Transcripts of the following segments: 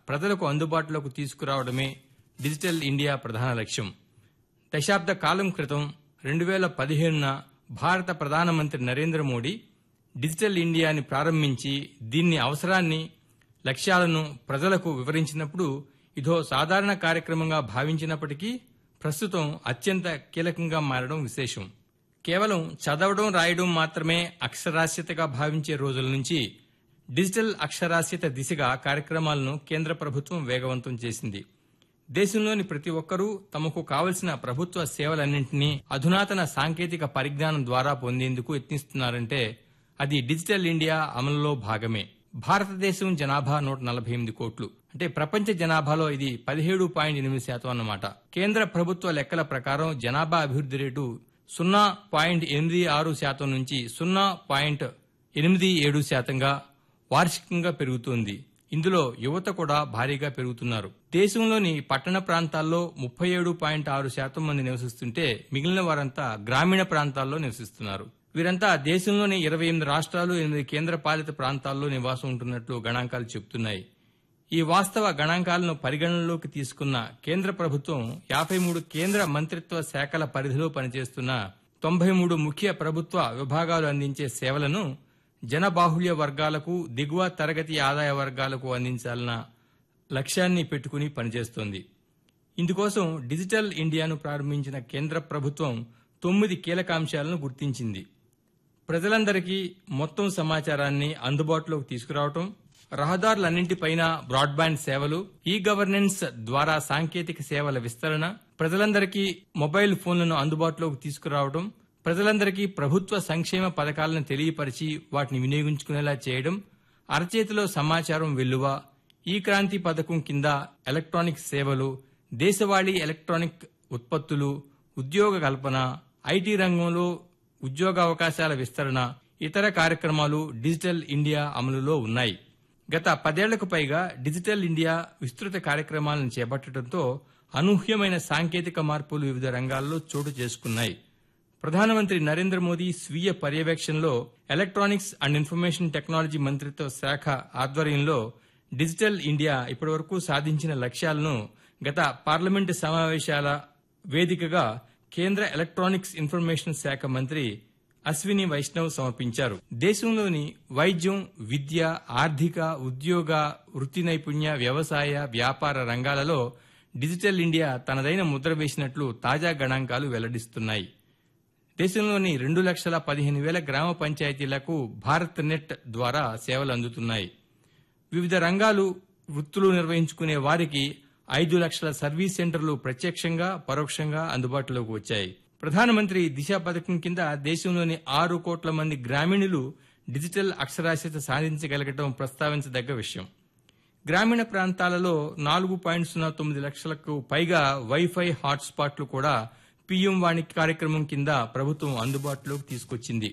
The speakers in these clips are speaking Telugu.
ప్రజలకు అందుబాటులోకి తీసుకురావడమే డిజిటల్ ఇండియా ప్రధాన లక్ష్యం దశాబ్ద కాలం క్రితం రెండు వేల పదిహేనున భారత ప్రధానమంత్రి నరేంద్ర మోడీ డిజిటల్ ఇండియాని ప్రారంభించి దీన్ని అవసరాన్ని లక్ష్యాలను ప్రజలకు వివరించినప్పుడు ఇదో సాధారణ కార్యక్రమంగా భావించినప్పటికీ ప్రస్తుతం అత్యంత కీలకంగా మారడం విశేషం కేవలం చదవడం రాయడం మాత్రమే అక్షరాస్యతగా భావించే రోజుల నుంచి డిజిటల్ అక్షరాస్యత దిశగా కార్యక్రమాలను కేంద్ర ప్రభుత్వం వేగవంతం చేసింది దేశంలోని ప్రతి ఒక్కరూ తమకు కావలసిన ప్రభుత్వ సేవలన్నింటినీ అధునాతన సాంకేతిక పరిజ్ఞానం ద్వారా పొందేందుకు యత్నిస్తున్నారంటే అది డిజిటల్ ఇండియా అమలులో భాగమే భారతదేశం జనాభా నూట నలభై ఎనిమిది కోట్లు అంటే ప్రపంచ జనాభాలో ఇది పదిహేడు పాయింట్ ఎనిమిది శాతం అన్నమాట కేంద్ర ప్రభుత్వ లెక్కల ప్రకారం జనాభా అభివృద్ధి రేటు సున్నా పాయింట్ ఎనిమిది ఆరు శాతం నుంచి సున్నా పాయింట్ ఎనిమిది ఏడు శాతంగా వార్షికంగా పెరుగుతోంది ఇందులో యువత కూడా భారీగా పెరుగుతున్నారు దేశంలోని పట్టణ ప్రాంతాల్లో ముప్పై ఏడు పాయింట్ ఆరు శాతం మంది నివసిస్తుంటే మిగిలిన వారంతా గ్రామీణ ప్రాంతాల్లో నివసిస్తున్నారు వీరంతా దేశంలోని ఇరవై ఎనిమిది రాష్ట్రాలు ఎనిమిది కేంద్ర పాలిత ప్రాంతాల్లో నివాసం ఉంటున్నట్లు గణాంకాలు చెబుతున్నాయి ఈ వాస్తవ గణాంకాలను పరిగణనలోకి తీసుకున్న కేంద్ర ప్రభుత్వం యాభై మూడు కేంద్ర మంత్రిత్వ శాఖల పరిధిలో పనిచేస్తున్న తొంభై మూడు ముఖ్య ప్రభుత్వ విభాగాలు అందించే సేవలను జనబాహుళ్య వర్గాలకు దిగువ తరగతి ఆదాయ వర్గాలకు అందించాలన్న లక్ష్యాన్ని పెట్టుకుని పనిచేస్తోంది ఇందుకోసం డిజిటల్ ఇండియాను ప్రారంభించిన కేంద్ర ప్రభుత్వం తొమ్మిది కీలక అంశాలను గుర్తించింది ప్రజలందరికీ మొత్తం సమాచారాన్ని అందుబాటులోకి తీసుకురావటం రహదారులన్నింటిపైన బ్రాడ్బ్యాండ్ సేవలు ఈ గవర్నెన్స్ ద్వారా సాంకేతిక సేవల విస్తరణ ప్రజలందరికీ మొబైల్ ఫోన్లను అందుబాటులోకి తీసుకురావడం ప్రజలందరికీ ప్రభుత్వ సంక్షేమ పథకాలను తెలియపరిచి వాటిని వినియోగించుకునేలా చేయడం అరచేతిలో సమాచారం వెల్లువ ఈ క్రాంతి పథకం కింద ఎలక్ట్రానిక్ సేవలు దేశవాళీ ఎలక్ట్రానిక్ ఉత్పత్తులు ఉద్యోగ కల్పన ఐటీ రంగంలో ఉద్యోగావకాశాల విస్తరణ ఇతర కార్యక్రమాలు డిజిటల్ ఇండియా అమలులో ఉన్నాయి గత పదేళ్లకు పైగా డిజిటల్ ఇండియా విస్తృత కార్యక్రమాలను చేపట్టడంతో అనూహ్యమైన సాంకేతిక మార్పులు వివిధ రంగాల్లో చోటు చేసుకున్నాయి ప్రధానమంత్రి నరేంద్ర మోదీ స్వీయ పర్యవేక్షణలో ఎలక్ట్రానిక్స్ అండ్ ఇన్ఫర్మేషన్ టెక్నాలజీ మంత్రిత్వ శాఖ ఆధ్వర్యంలో డిజిటల్ ఇండియా ఇప్పటివరకు సాధించిన లక్ష్యాలను గత పార్లమెంటు సమావేశాల వేదికగా కేంద్ర ఎలక్ట్రానిక్స్ ఇన్ఫర్మేషన్ శాఖ మంత్రి అశ్విని వైష్ణవ్ సమర్పించారు దేశంలోని వైద్యం విద్య ఆర్థిక ఉద్యోగ వృత్తి నైపుణ్య వ్యవసాయ వ్యాపార రంగాలలో డిజిటల్ ఇండియా తనదైన ముద్ర వేసినట్లు తాజా గణాంకాలు వెల్లడిస్తున్నాయి దేశంలోని రెండు లక్షల పదిహేను వేల గ్రామ పంచాయతీలకు భారత్ నెట్ ద్వారా సేవలు అందుతున్నాయి వివిధ రంగాలు వృత్తులు నిర్వహించుకునే వారికి ఐదు లక్షల సర్వీస్ సెంటర్లు ప్రత్యక్షంగా పరోక్షంగా అందుబాటులోకి వచ్చాయి ప్రధానమంత్రి దిశ పథకం కింద దేశంలోని ఆరు కోట్ల మంది గ్రామీణులు డిజిటల్ అక్షరాస్యత సాధించగలగటం ప్రస్తావించదగ్గ విషయం గ్రామీణ ప్రాంతాలలో నాలుగు పాయింట్ సున్నా తొమ్మిది లక్షలకు పైగా వైఫై హాట్స్పాట్లు కూడా పీఎం వాణి కార్యక్రమం కింద ప్రభుత్వం అందుబాటులోకి తీసుకొచ్చింది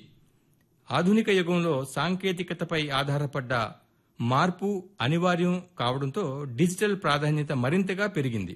ఆధునిక యుగంలో సాంకేతికతపై ఆధారపడ్డ మార్పు అనివార్యం కావడంతో డిజిటల్ ప్రాధాన్యత మరింతగా పెరిగింది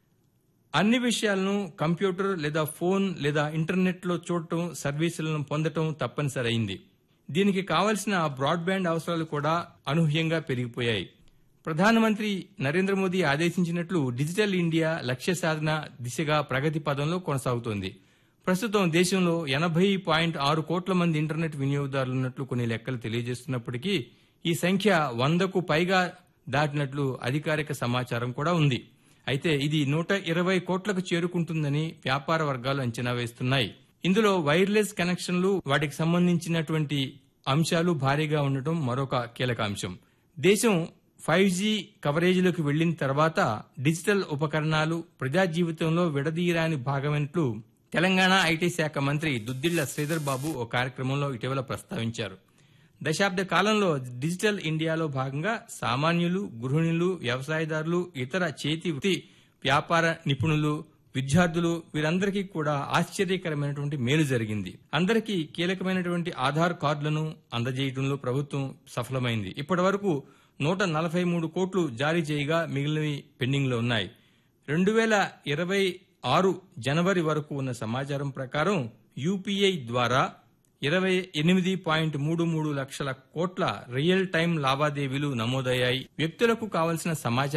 అన్ని విషయాలను కంప్యూటర్ లేదా ఫోన్ లేదా ఇంటర్నెట్లో చూడటం సర్వీసులను పొందటం తప్పనిసరైంది దీనికి కావలసిన బ్రాడ్బ్యాండ్ అవసరాలు కూడా అనూహ్యంగా పెరిగిపోయాయి ప్రధానమంత్రి నరేంద్ర మోదీ ఆదేశించినట్లు డిజిటల్ ఇండియా లక్ష్య సాధన దిశగా ప్రగతి పదంలో కొనసాగుతోంది ప్రస్తుతం దేశంలో ఎనభై పాయింట్ ఆరు కోట్ల మంది ఇంటర్నెట్ వినియోగదారులున్నట్లు కొన్ని లెక్కలు తెలియజేస్తున్నప్పటికీ ఈ సంఖ్య వందకు పైగా దాటినట్లు అధికారిక సమాచారం కూడా ఉంది అయితే ఇది నూట ఇరవై కోట్లకు చేరుకుంటుందని వ్యాపార వర్గాలు అంచనా వేస్తున్నాయి ఇందులో వైర్లెస్ కనెక్షన్లు వాటికి సంబంధించినటువంటి అంశాలు భారీగా ఉండటం మరొక కీలక అంశం దేశం ఫైవ్ జీ కవరేజీలోకి వెళ్లిన తర్వాత డిజిటల్ ఉపకరణాలు ప్రజా జీవితంలో విడదీయరాని భాగమైనట్లు తెలంగాణ ఐటీ శాఖ మంత్రి దుద్దిళ్ల శ్రీధర్ బాబు ఓ కార్యక్రమంలో ఇటీవల ప్రస్తావించారు దశాబ్ద కాలంలో డిజిటల్ ఇండియాలో భాగంగా సామాన్యులు గృహిణులు వ్యవసాయదారులు ఇతర చేతి వృత్తి వ్యాపార నిపుణులు విద్యార్థులు వీరందరికీ కూడా ఆశ్చర్యకరమైనటువంటి మేలు జరిగింది అందరికీ కీలకమైనటువంటి ఆధార్ కార్డులను అందజేయడంలో ప్రభుత్వం సఫలమైంది ఇప్పటి వరకు నూట నలభై మూడు కోట్లు జారీ చేయగా మిగిలినవి పెండింగ్ లో ఉన్నాయి రెండు వేల ఇరవై ఆరు జనవరి వరకు ఉన్న సమాచారం ప్రకారం యూపీఐ ద్వారా ఇరవై ఎనిమిది పాయింట్ మూడు మూడు లక్షల కోట్ల రియల్ టైం లావాదేవీలు నమోదయ్యాయి వ్యక్తులకు కావలసిన సమాచారం